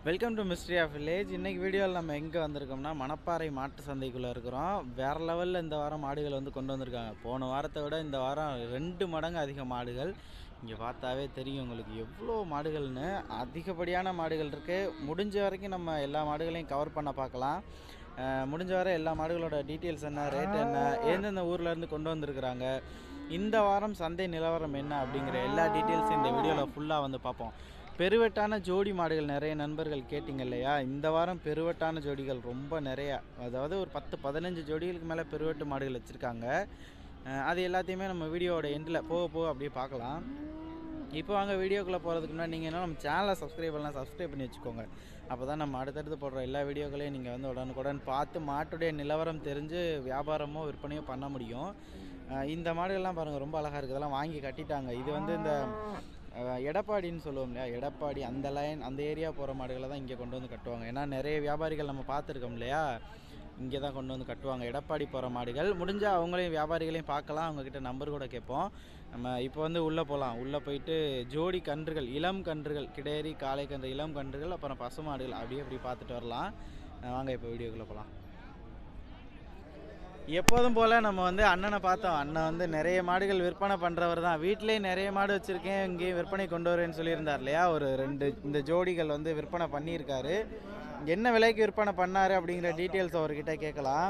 Welcome to mystery of village இன்னைக்கு வீடியோவில் நம்ம எங்கே வந்திருக்கோம்னா மணப்பாறை மாட்டு சந்தைக்குள்ளே இருக்கிறோம் வேறு லெவலில் இந்த வாரம் மாடுகள் வந்து கொண்டு வந்திருக்காங்க போன வாரத்தை விட இந்த வாரம் ரெண்டு மடங்கு அதிக மாடுகள் இங்கே பார்த்தாவே தெரியும் உங்களுக்கு எவ்வளோ மாடுகள்னு அதிகப்படியான மாடுகள் இருக்குது முடிஞ்ச வரைக்கும் நம்ம எல்லா மாடுகளையும் கவர் பண்ண பார்க்கலாம் அஹ் முடிஞ்ச வரை எல்லா மாடுகளோட டீட்டெயில்ஸ் என்ன ரேட் என்ன எந்தெந்த ஊர்ல இருந்து கொண்டு வந்திருக்கிறாங்க இந்த வாரம் சந்தை நிலவரம் என்ன அப்படிங்கிற எல்லா டீட்டெயில்ஸும் இந்த வீடியோவில் ஃபுல்லாக வந்து பார்ப்போம் பெருவெட்டான ஜோடி மாடுகள் நிறைய நண்பர்கள் கேட்டிங்க இல்லையா இந்த வாரம் பெருவெட்டான ஜோடிகள் ரொம்ப நிறையா அதாவது ஒரு பத்து பதினஞ்சு ஜோடிகளுக்கு மேலே பெருவெட்டு மாடுகள் வச்சுருக்காங்க அது எல்லாத்தையுமே நம்ம வீடியோவோட எண்டில் போக போக அப்படியே பார்க்கலாம் இப்போ வாங்க வீடியோக்குள்ளே போகிறதுக்கு முன்னாடி நீங்கள் என்ன நம்ம சேனலை சப்ஸ்கிரைப் பண்ணலாம் சப்ஸ்கிரைப் பண்ணி வச்சுக்கோங்க அப்போ தான் நம்ம அடுத்தடுத்து போடுற எல்லா வீடியோக்களையும் நீங்கள் வந்து உடனுக்குடன் பார்த்து மாட்டுடைய நிலவரம் தெரிஞ்சு வியாபாரமோ விற்பனையோ பண்ண முடியும் அஹ் இந்த மாடுகள்லாம் பாருங்கள் ரொம்ப அழகாக இருக்குது இதெல்லாம் வாங்கி கட்டிட்டாங்க இது வந்து இந்த அஹ், எடப்பாடின்னு சொல்லுவோம் இல்லையா எடப்பாடி அந்த லைன் அந்த ஏரியா போகிற மாடுகளை தான் இங்கே கொண்டு வந்து கட்டுவாங்க ஏன்னா நிறைய வியாபாரிகள் நம்ம பார்த்துருக்கோம் இல்லையா இங்கே தான் கொண்டு வந்து கட்டுவாங்க எடப்பாடி போகிற மாடுகள் முடிஞ்சால் அவங்களையும் வியாபாரிகளையும் பார்க்கலாம் அவங்கக்கிட்ட நம்பர் கூட கேட்போம் நம்ம இப்போ வந்து உள்ளே போகலாம் உள்ளே போயிட்டு ஜோடி கன்றுகள் இளம் கன்றுகள் கிடேரி காளை கன்று இளம் கன்றுகள் அப்புறம் பசுமாடுகள் அப்படியே அப்படி பார்த்துட்டு வரலாம் அஹ் வாங்க இப்போ வீடியோக்குள்ளே போகலாம் எப்போதும் போல் நம்ம வந்து அண்ணனை பார்த்தோம் அண்ணன் வந்து நிறைய மாடுகள் விற்பனை பண்ணுறவர் தான் வீட்டிலேயே நிறைய மாடு வச்சுருக்கேன் இங்கேயும் விற்பனை கொண்டு வரேன்னு சொல்லியிருந்தார் இல்லையா ஒரு ரெண்டு இந்த ஜோடிகள் வந்து விற்பனை பண்ணியிருக்காரு என்ன விலைக்கு விற்பனை பண்ணாரு அப்படிங்கிற டீட்டெயில்ஸ் அவர்கிட்ட கேட்கலாம்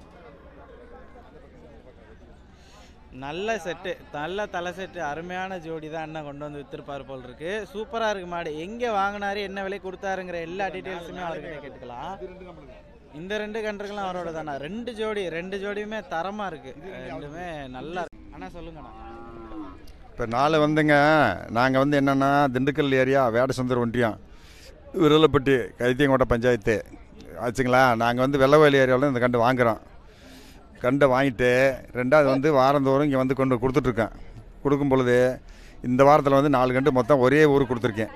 நல்ல செட்டு நல்ல தலை செட்டு அருமையான ஜோடி தான் அண்ணன் கொண்டு வந்து வித்திருப்பார் போல் இருக்கு சூப்பராக இருக்கு மாடு எங்கே வாங்கினாரு என்ன விலை கொடுத்தாருங்கிற எல்லா டீட்டெயில்ஸுமே அவர்கிட்ட கேட்டுக்கலாம் இந்த ரெண்டு கன்றுகளும் அவரோட தானா ரெண்டு ஜோடி ரெண்டு ஜோடியுமே தரமாக இருக்கு ரெண்டுமே நல்லா இருக்கு அண்ணா சொல்லுங்கண்ணா இப்போ நாளை வந்துங்க நாங்கள் வந்து என்னென்னா திண்டுக்கல் ஏரியா வேடசுந்தர் ஒன்றியம் விரலப்பட்டி கைத்தியங்கோட்டை பஞ்சாயத்து ஆச்சுங்களா நாங்கள் வந்து வெள்ளவேலி ஏரியாவில் இந்த கண்டு வாங்குகிறோம் கண்டை வாங்கிட்டு ரெண்டாவது வந்து வாரந்தோறும் இங்கே வந்து கொண்டு கொடுத்துட்ருக்கேன் கொடுக்கும் பொழுது இந்த வாரத்தில் வந்து நாலு கண்டு மொத்தம் ஒரே ஊருக்கு கொடுத்துருக்கேன்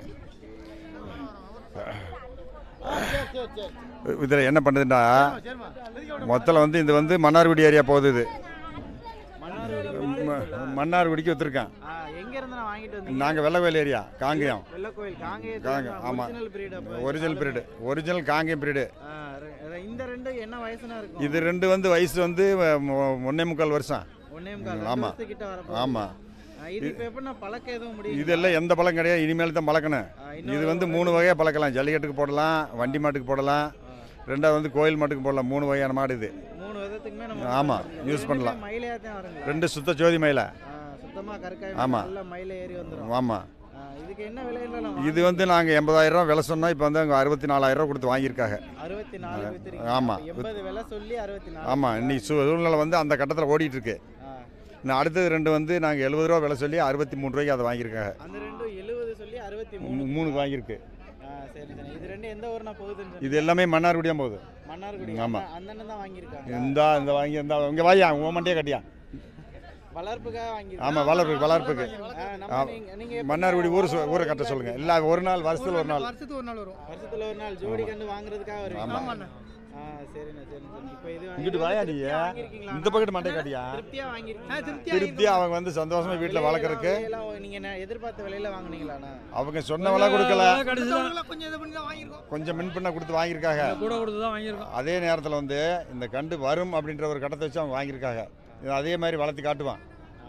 இதில் என்ன பண்ணுதுன்னா மொத்தம் வந்து இது வந்து மன்னார்குடி ஏரியா போகுது இது ம- மன்னார்குடிக்கு விற்றுருக்கேன் ஆ, எங்க இருந்து நான் வாங்கிட்டு வந்தீங்க நாங்கள் வெள்ளவேலி ஏரியா காங்கேயம் வெள்ளக்கோயில் காங்க காங்கேயம் ஆமாம் original breed original breed original Kangeyam breed இந்த ரெண்டு என்ன வயசுனா இருக்கும் இது ரெண்டு வந்து வயசு வந்து மொ- ஒண்ணே முக்கால் வருஷம் ஒன்னே முக்கால் ஆமா. கிட்ட வர ஆமாம் இது இப்ப எப்படின்னா பழக்க எதுவும் முடியும் இதெல்லாம் எந்த பழம் கிடையாது இனிமேல் தான் பழக்கணும் இது வந்து மூணு வகையாக பழக்கலாம் ஜல்லிக்கட்டுக்கு போடலாம் வண்டி மாட்டுக்கு போடலாம் ரெண்டாவது வந்து கோயில் மாட்டுக்கு போடலாம் மூணு வகையான மாடு இது மூணு விதத்துக்குமே நம்ம ஆமா, இது use ரெண்டுமே பண்ணலாம். மயிலையா தான் வருங்க ரெண்டு சுத்த ஜோதி மயில ஆ, சுத்தமா கற்காய் ஆமா. நல்ல மயில ஏறி வந்துரும் ஆமாம் ஆ, இதுக்கு என்ன விலையில நம்ம இது வந்து நாங்கள் எண்பதாயிரம் ரூபா விலை சொன்னால் இப்போ வந்து அங்கே அறுபத்தி நாலாயிரம் ரூபா கொடுத்து வாங்கியிருக்காங்க அறுபத்தி நாலு வித்துருக்கீங்க ஆமா. அப்ப எண்பது விலை சொல்லி அறுபத்தி நாலு ஆமாம் இன்னைக்கு சூ- சூழ்நிலை வந்து அந்த கட்டத்தில் ஓடிட்டு இருக்கு ஆ, இன்னும் அடுத்தது ரெண்டு வந்து நாங்கள் எழுபது ரூபா விலை சொல்லி அறுபத்தி மூணு ரூபாய்க்கு அதை வாங்கியிருக்காங்க அந்த ரெண்டும் எழுபது சொல்லி அறுபத்தி மூணு மூ- மூணுக்கு வாங்கியிருக்கு ஆ, சரி சரி இது ரெண்டு எந்த ஊர்னா போகுதுன்னு இது எல்லாமே மன்னார்குடியாக போகுது மன்னார்குடி ஆமா. அந்த- அந்த அண்ணன் தான் வாங்கியிருக்காங்க இந்தா இந்த வாங்கி இந்த இங்கே வாயா உன் மண்டியே கட்டியா வளர்ப்புக்காக வாங்கி ஆமாம் வளர்ப்பு வளர்ப்புக்கு ஆ, நீங்க எப்ப மன்னார்குடி ஊர் சொ- ஊரை கட்ட சொல்லுங்கள் இல்லை ஒரு நாள் வருஷத்தில் ஒரு நாள் வருஷத்துக்கு ஒரு நாள் வரும் வருஷத்துல ஒரு நாள் ஜோடி கண்டு வாங்குறதுக்காக வருவீங்க ஆமாம் ஆ சரிண்ணா சரிண்ணா சரி இப்போ இது இங்கிட்டு வாயா நீ திருப்தியா வாங்கியிருக்கீங்களா இந்த பக்கத்து மண்டை கட்டியா திருப்தியா வாங்கியிருக்கீங்க திருப்தி அவங்க வந்து சந்தோஷமா வீட்டில் வளர்க்குறக்கு நீங்க என்ன எதிர்பார்த்த விலையில வாங்குனீங்களாண்ணா அவங்க சொன்ன விலை கொடுக்கல கடைசியில் கொஞ்சம் இது பண்ணி தான் வாங்கியிருக்கோம் கொஞ்சம் மின் பண்ண கொடுத்து வாங்கியிருக்காங்க கூட கொடுத்து தான் வாங்கியிருக்கோம் அதே நேரத்தில் வந்து இந்த கண்டு வரும் அப்படின்ற ஒரு கட்டத்தை வச்சு அவங்க வாங்கியிருக்காங்க இது அதே மாதிரி வளர்த்தி காட்டுவான்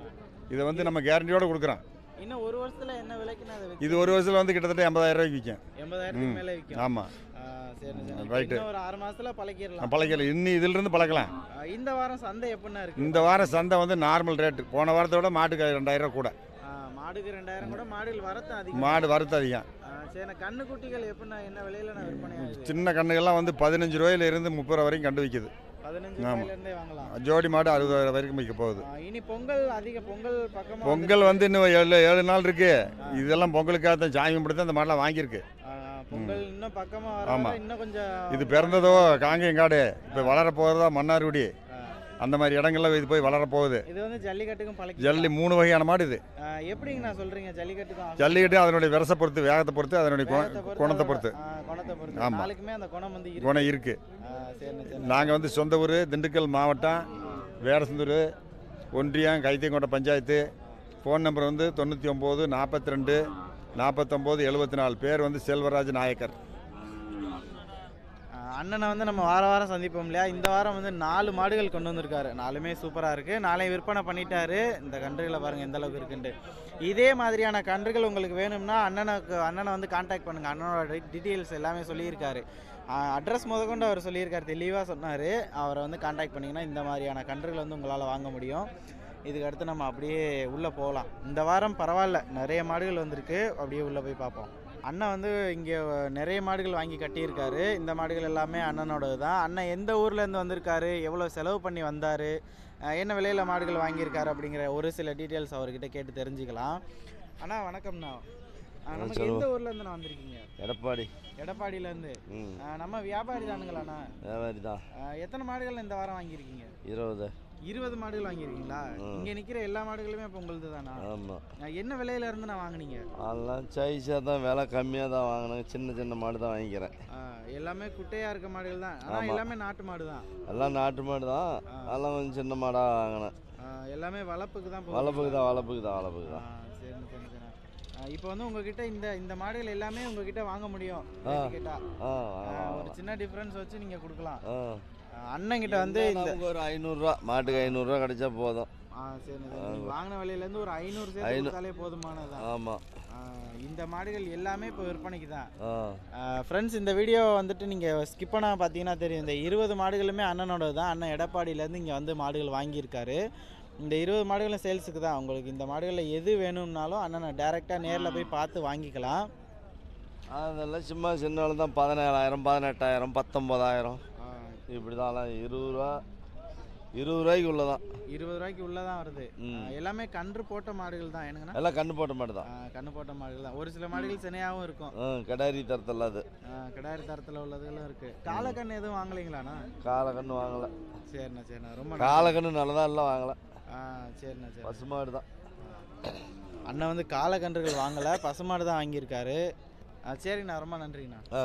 இதை வந்து நம்ம கேரண்டியோட கொடுக்குறோம் இன்னும் ஒரு வருஷத்துல என்ன விலைக்கு நான் அதை இது ஒரு வருஷத்துல வந்து கிட்டத்தட்ட எண்பதாயிரம் ரூபாய்க்கு விற்கும் எண்பதாயிரத்துக்கு மேல விற்கும் ஆமாம் ஆ, சரி சரி Right. இப்போ இன்னும் ஒரு ஆறு மாசத்துல பழக்கிடலாம் பழக்கல இன்னும் இதிலிருந்து பழக்கலாம் ஆ, இந்த வாரம் சந்தை எப்படின்னா இருக்கு இந்த வாரம் சந்தை வந்து நார்மல் ரேட்டு போன வாரத்தோட மாட்டுக்கு ரெண்டாயிரம் ரூபா கூட ஆ, மாடுக்கு ரெண்டாயிரம் கூட மாடுகள் வரத்து அதிகம் மாடு வரத்து அதிகம் ஆ, சரி கண்ணு குட்டிகள் எப்படின்னா என்ன விலையில நான் விற்பனை ஆகுது சின்ன கண்ணுகள்லாம் வந்து பதினஞ்சு ரூபாயில இருந்து முப்பது ரூபா வரைக்கும் கண்டு விற்கிது பதினஞ்சு ஆமா. ரூபாயில இருந்தே வாங்கலாம் ஜோடி மாடு அறுபதாயிரம் வரைக்கும் விற்க போகுது ஆ, இனி பொங்கல் அதிக பொங்கல் பக்கமா பொங்கல் வந்து இன்னும் ஏழு ஏழு நாள் இருக்கு இதெல்லாம் பொங்கலுக்காக தான் சாமி கும்பிட்டு இந்த மாடெல்லாம் வாங்கியிருக்கு ஆ, பொங்கல் இன்னும் பக்கமா ஆமா. வர இன்னும் கொஞ்சம் இது பிறந்ததோ காங்கேயங்காடு இப்போ வளர போகிறதா மன்னார்குடி ஆ, அந்த மாதிரி இடங்கள்ல இது போய் வளர போகுது இது வந்து ஜல்லிக்கட்டுக்கும் பழக்கி ஜல்லி மூணு வகையான மாடு இது எப்படிங்க நான் சொல்றீங்க ஜல்லிக்கட்டுக்கும் ஆகும்? ஜல்லிக்கட்டு அதனுடைய விரசை பொறுத்து வேகத்தை பொறுத்து அதனுடைய கு- வேகத்தை பொறுத்து, குணத்தை பொறுத்து ஆ, குணத்தை பொறுத்து ஆமா. நாளுக்குமே அந்த குணம் வந்து இருக்கு குணம் இருக்கு ஆ, சரிண்ணே சரி நாங்கள் வந்து சொந்த ஊர் திண்டுக்கல் மாவட்டம் வேடசந்தூர் ஒன்றியம் கைத்தியங்கோட்டை பஞ்சாயத்து ஃபோன் நம்பர் வந்து தொண்ணூற்றி ஒம்பது நாற்பத்தி ரெண்டு நாற்பத்தொம்போது எழுபத்தி நாலு பேர் வந்து செல்வராஜ் நாயக்கர் அண்ணனை வந்து நம்ம வார வாரம் சந்திப்போம் இல்லையா இந்த வாரம் வந்து நாலு மாடுகள் கொண்டு வந்திருக்காரு நாலுமே சூப்பராக இருக்குது நாளை விற்பனை பண்ணிட்டாரு இந்த கன்றுகளை பாருங்கள் எந்த அளவுக்கு இருக்குன்ட்டு இதே மாதிரியான கன்றுகள் உங்களுக்கு வேணும்னா அண்ணனுக்கு அண்ணனை வந்து காண்டாக்ட் பண்ணுங்கள் அண்ணனோட டீட்டெயில்ஸ் எல்லாமே சொல்லியிருக்காரு அட்ரஸ் முதற்கொண்டு அவர் சொல்லியிருக்காரு தெளிவாக சொன்னார் அவரை வந்து காண்டாக்ட் பண்ணிங்கன்னா இந்த மாதிரியான கன்றுகள் வந்து உங்களால் வாங்க முடியும் இதுக்கு அடுத்து நம்ம அப்படியே உள்ளே போகலாம் இந்த வாரம் பரவாயில்ல நிறைய மாடுகள் வந்திருக்கு அப்படியே உள்ளே போய் பார்ப்போம் அண்ணன் வந்து இங்கே நிறைய மாடுகள் வாங்கி கட்டியிருக்காரு இந்த மாடுகள் எல்லாமே அண்ணனோடது தான் அண்ணன் எந்த ஊர்லேருந்து வந்திருக்காரு எவ்வளோ செலவு பண்ணி வந்தார் என்ன விலையில் மாடுகள் வாங்கியிருக்காரு அப்படிங்கிற ஒரு சில டீட்டெயில்ஸ் அவர்கிட்ட கேட்டு தெரிஞ்சுக்கலாம் அண்ணா வணக்கம்ண்ணா ஆ, நமக்கு சொல்லுங்க. எந்த ஊர்லேருந்து நான் வந்திருக்கீங்க எடப்பாடி எடப்பாடியிலேருந்து ம் நம்ம வியாபாரி தானுங்களாண்ணா வியாபாரி தான் ஆ, எத்தனை மாடுகள் இந்த வாரம் வாங்கியிருக்கீங்க இருபது இருபது மாடுகள் வாங்கியிருக்கீங்களா ம். இங்கே நிற்கிற எல்லா மாடுகளுமே இப்போ உங்களுது தானா ஆமாம் நான் என்ன விலையில இருந்து நான் வாங்குனீங்க அதெல்லாம் சைஸாக தான் விலை கம்மியாக தான் வாங்கினேன் சின்ன சின்ன மாடு தான் வாங்கிக்கிறேன் ஆ, எல்லாமே குட்டையா இருக்க மாடுகள் தான் ஆனால் ஆமா. எல்லாமே நாட்டு மாடு தான் எல்லாம் நாட்டு மாடு தான் ஆ. அதெல்லாம் கொஞ்சம் சின்ன மாடாக வாங்கினேன் ஆ, எல்லாமே வளர்ப்புக்கு தான் வளர்ப்புக்கு தான் வளர்ப்புக்கு தான் வளர்ப்புக்கு ஆ, தான் சரிண்ணே சரிண்ணே சரிண்ணே. ஆ, இப்போ வந்து உங்ககிட்ட இந்த இந்த மாடுகள் எல்லாமே உங்ககிட்ட வாங்க முடியும் ஆ. கேட்டா ஆ ஆ, வாங்கலாம், ஒரு வாங்கலாம். சின்ன டிஃப்ரென்ஸ் வச்சு நீங்க கொடுக்கலாம் ஆ ஆ, அண்ணன்கிட்ட வந்து இந்த நமக்கு ஒரு ஐநூறுரூவா மாட்டுக்கு ஐநூறுரூவா கிடைச்சா போதும் ஆ சரிண்ணே சரி நீங்க வாங்கின விலையில இருந்து ஒரு ஐநூறு சேர்த்து ஐநூ- கொடுத்தாலே போதுமானதுதான் ஆமாம் ஆ, இந்த மாடுகள் எல்லாமே இப்போ விற்பனைக்கு தான் ஆ ஃப்ரெண்ட்ஸ் இந்த வீடியோ வந்துட்டு நீங்கள் ஸ்கிப் பண்ண பார்த்தீங்கன்னா தெரியும் இந்த இருபது மாடுகளுமே அண்ணனோட தான் அண்ணன் எடப்பாடியிலேருந்து இங்கே வந்து மாடுகள் வாங்கியிருக்காரு இந்த இருபது மாடுகளும் சேல்ஸுக்கு தான் உங்களுக்கு இந்த மாடுகளில் எது வேணும்னாலும் அண்ணனை டேரெக்டாக நேரில் போய் பார்த்து வாங்கிக்கலாம் அதெல்லாம் சும்மா சின்ன வேலை தான் பதினேழாயிரம் பதினெட்டாயிரம் பத்தொம்போதாயிரம் ஆ, இப்படி தான் இருபது ரூபா இருபது ரூபாய்க்கு உள்ள தான் இருபது ரூபாய்க்கு உள்ளே தான் வருது ம். ஆ, எல்லாமே கன்று போட்ட மாடுகள் தான் என்னங்கண்ணா எல்லாம் கண்ணு போட்ட மாடு தான் ஆ, கன்று போட்ட மாடுகள் தான் ஒரு சில மாடுகள் சினையாகவும் இருக்கும் ஆ கிடாரி தரத்தில் அது ஆ, கிடாரி தரத்தில் உள்ளதுகளும் இருக்குது காலக்கண்ணு எதுவும் வாங்கலைங்களாண்ணா காலை கண்ணு வாங்கலை சரிண்ணா சரிண்ணா ரொம்ப நன்றி. காலை கண்ணு நல்லதா இல்லை வாங்கலை ஆ சரிண்ணா சரி பசுமாடு தான் அண்ணன் வந்து காலக்கன்றுகள் வாங்கலை பசுமாடு தான் வாங்கியிருக்காரு ஆ, சரிண்ணா ரொம்ப நன்றிங்கண்ணா ஆ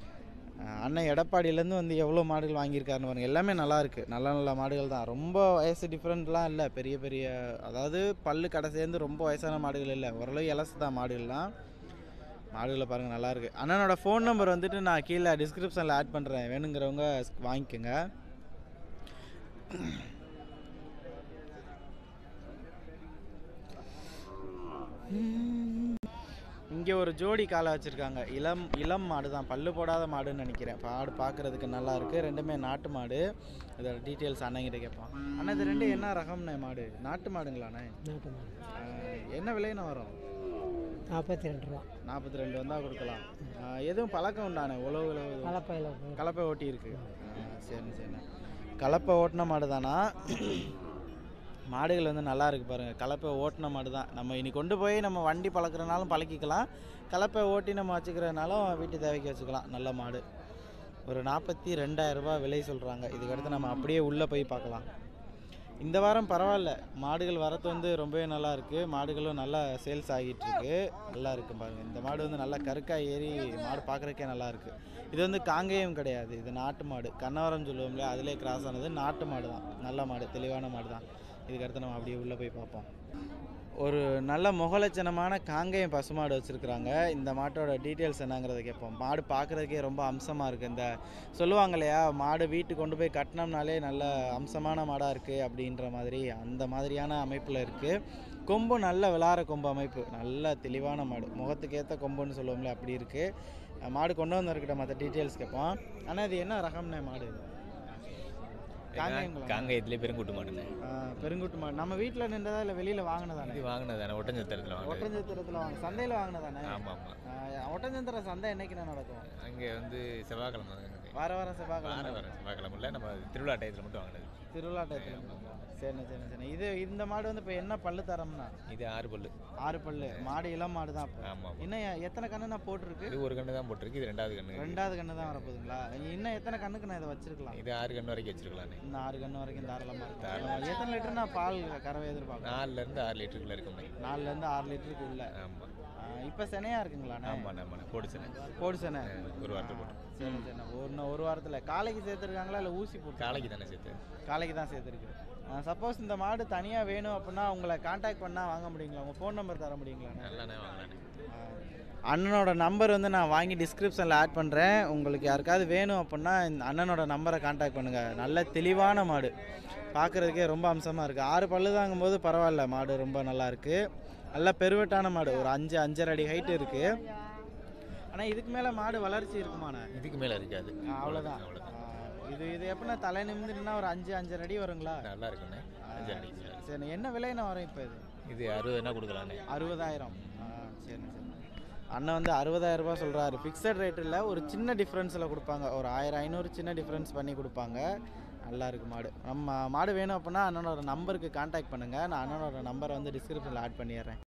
ஆ, அண்ணன் எடப்பாடியிலேருந்து வந்து எவ்வளோ மாடுகள் வாங்கியிருக்காருன்னு பாருங்க எல்லாமே நல்லா இருக்கு நல்ல நல்ல மாடுகள் தான் ரொம்ப வயசு டிஃப்ரெண்ட்லாம் இல்லை பெரிய பெரிய அதாவது பல்லு கடை சேர்ந்து ரொம்ப வயசான மாடுகள் இல்லை ஓரளவு இலசு தான் மாடுகள்லாம் மாடுகளை பாருங்கள் நல்லா இருக்கு அண்ணனோட ஃபோன் நம்பர் வந்துட்டு நான் கீழே டிஸ்கிரிப்ஷனில் ஆட் பண்ணுறேன் வேணுங்கிறவங்க வாங்கிக்கோங்க இங்கே ஒரு ஜோடி காலை வச்சுருக்காங்க இளம் இளம் மாடு தான் பல்லு போடாத மாடுன்னு நினைக்கிறேன் மாடு பார்க்குறதுக்கு நல்லா இருக்குது ரெண்டுமே நாட்டு மாடு இதோட டீட்டெயில்ஸ் அண்ணங்கிட்ட கேட்போம் அண்ணா இது ரெண்டு என்ன ரகம்ண்ணே மாடு நாட்டு மாடுங்களாண்ணே நாட்டு மாடு ஆஹ், என்ன விலைன்னு வரும் நாற்பத்தி ரெண்டு ரூபா நாற்பத்தி ரெண்டு வந்தால் கொடுக்கலாம் ஆஹ், எதுவும் பழக்கம் உண்டானே உழவு உழவு கலப்பையில் கலப்பை ஓட்டி இருக்கு ஆஹ், சரிண்ணே சரிண்ணே கலப்பை ஓட்டின மாடு தானா மாடுகள் வந்து நல்லா இருக்கு பாருங்க கலப்பை ஓட்டின மாடு தான் நம்ம இனி கொண்டு போய் நம்ம வண்டி பழக்கிறனாலும் பழக்கிக்கலாம் கலப்பை ஓட்டி நம்ம வச்சுக்கிறனாலும் வீட்டு தேவைக்கு வச்சுக்கலாம் நல்ல மாடு ஒரு நாற்பத்தி ரெண்டாயிரரூபா விலை சொல்கிறாங்க இதுக்கடுத்து நம்ம அப்படியே உள்ளே போய் பார்க்கலாம் இந்த வாரம் பரவாயில்ல மாடுகள் வரத்து வந்து ரொம்பவே நல்லா இருக்கு மாடுகளும் நல்லா சேல்ஸ் ஆகிட்டு இருக்கு நல்லா இருக்கு பாருங்க இந்த மாடு வந்து நல்லா கருக்காய் ஏறி மாடு பார்க்குறக்கே நல்லா இருக்கு இது வந்து காங்கேயம் கிடையாது இது நாட்டு மாடு கண்ணவரம் சொல்லுவோம் இல்லையா அதிலே கிராஸ் ஆனது நாட்டு மாடு தான் நல்ல மாடு தெளிவான மாடு தான் இதுக்கடுத்து நம்ம அப்படியே உள்ளே போய் பார்ப்போம் ஒரு நல்ல முகலட்சணமான காங்கேயம் பசுமாடு வச்சுருக்குறாங்க இந்த மாட்டோட டீட்டெயில்ஸ் என்னங்கிறத கேட்போம் மாடு பார்க்குறதுக்கே ரொம்ப அம்சமாக இருக்குது இந்த சொல்லுவாங்க இல்லையா மாடு வீட்டுக்கு கொண்டு போய் கட்டினோம்னாலே நல்ல அம்சமான மாடாக இருக்குது அப்படின்ற மாதிரி அந்த மாதிரியான அமைப்பில் இருக்குது கொம்பு நல்ல விளாற கொம்பு அமைப்பு நல்ல தெளிவான மாடு முகத்துக்கு ஏற்ற கொம்புன்னு சொல்லுவோம்ல அப்படி இருக்குது மாடு கொண்டு வந்திருக்கிட்ட மற்ற டீட்டெயில்ஸ் கேட்போம் ஆனால் இது என்ன ரகம்னே மாடு இது காங்கேயங்களா? காங்கயத்துலேயே பெருங்கூட்டு மாடுங்க ஆ, பெருங்குட்டு மாடு நம்ம வீட்டில் நின்றதா இல்லை வெளியில் வாங்கினதானே இது வாங்கினதானே ஒட்டஞ்சத்திரத்தில் வாங்கினது ஒட்டஞ்சத்திரத்தில் வாங்க சந்தையில் வாங்கினதானே ஆமாம் ஆமாம் ஒட்டஞ்சத்திர சந்தை என்னைக்கு நடக்கும் அங்கே வந்து செவ்வாய்க்கிழமை தாங்க. வார வாரம் வார செவ்வாய்க்கிழமை வாரம் செவ்வாய்க்கிழமை இல்லை நம்ம திருவிழா டயத்தில் மட்டும் வாங்கினது திருவிழா டயத்தில் சரிண்ணே சரிண்ணே சரிண்ணே இது இந்த மாடு வந்து இப்போ என்ன பல்லு தரம்னா இது ஆறு பல்லு ஆறு பல்லு மாடு இளம் மாடு தான் இப்போ ஆமாம் இன்னும் எ- எத்தனை கண்ணு நான் போட்டிருக்கு இது ஒரு கண்ணு தான் போட்டிருக்கு இது ரெண்டாவது கண்ணு ரெண்டாவது கண்ணு தான் வரப்போகுதுங்களா இன்னும் எத்தனை கண்ணுக்கு நான் இதை வச்சிருக்கலாம் இது ஆறு கண்ணு வரைக்கும் வச்சிருக்கலாண்ணே இந்த ஆறு கண்ணு வரைக்கும் தாராளமாக இருக்கும் எத்தனை லிட்டர் நான் பால் கறவை எதிர்பார்க்கலாம் நாலுலேருந்து ஆறு லிட்டருக்குள்ள இருக்கும்ண்ணே நாலுலேருந்து ஆறு லிட்டருக்கு உள்ள ஆமாம் இப்போ செனையாக இருக்குங்களாண்ணே ஆமாண்ணே ஆமாண்ணே போடுச்சுண்ணே போடு செனை ஒரு வாரத்தில் போட்டு சரி சரிண்ணே ஒரு இன்னும் ஒரு வாரத்தில் காலைக்கு சேர்த்துருக்காங்களா இல்லை ஊசி போட்டு காலைக்கு தானே சேர்த்து காலைக்கு தான் சேர்த்துருக்கு சப்போஸ் இந்த மாடு தனியாக வேணும் அப்படின்னா உங்களை காண்டாக்ட் பண்ணால் வாங்க முடியுங்களா உங்கள் ஃபோன் நம்பர் தர முடியுங்களா நல்லானே வாங்கலாண்ணே அண்ணனோட நம்பர் வந்து நான் வாங்கி டிஸ்கிரிப்ஷனில் ஆட் பண்ணுறேன் உங்களுக்கு யாருக்காவது வேணும் அப்படின்னா இந்த அண்ணனோட நம்பரை காண்டாக்ட் பண்ணுங்கள் நல்ல தெளிவான மாடு பார்க்குறதுக்கே ரொம்ப அம்சமாக இருக்குது ஆறு பல்லு தாங்கும்போது பரவாயில்ல மாடு ரொம்ப நல்லா இருக்குது நல்ல பெருவெட்டான மாடு ஒரு அஞ்சு அஞ்சரை அடி ஹைட் இருக்குது ஆனால் இதுக்கு மேலே மாடு வளர்ச்சி இருக்குமாண்ணே இதுக்கு மேலே இருக்காது அவ்வளோதான் அவ்வளோதான் இது இது எப்படின்னா தலை நிமிந்துட்டுனா ஒரு அஞ்சு அஞ்சரை அடி வருங்களா நல்லா இருக்குண்ணே அஞ்சு அடிக்கு மேல. சரி என்ன விலைன்னு வரும் இப்போ இது இது அறுபதுனா கொடுக்கலாண்ணே அறுபதாயிரம் ஆ சரி சரி அண்ணன் வந்து அறுபதாயிரம் ரூபாய் சொல்கிறாரு ஃபிக்ஸட் ரேட் இல்லை ஒரு சின்ன டிஃப்ரென்ஸில் கொடுப்பாங்க ஒரு ஆயிரம் ஐநூறு சின்ன டிஃப்ரென்ஸ் பண்ணி கொடுப்பாங்க நல்லா இருக்கு மாடு நம்ம மாடு வேணும் அப்படின்னா அண்ணனோட நம்பருக்கு காண்டாக்ட் பண்ணுங்கள் நான் அண்ணனோட நம்பரை வந்து டிஸ்கிரிப்ஷனில் ஆட் பண்ணிடுறேன்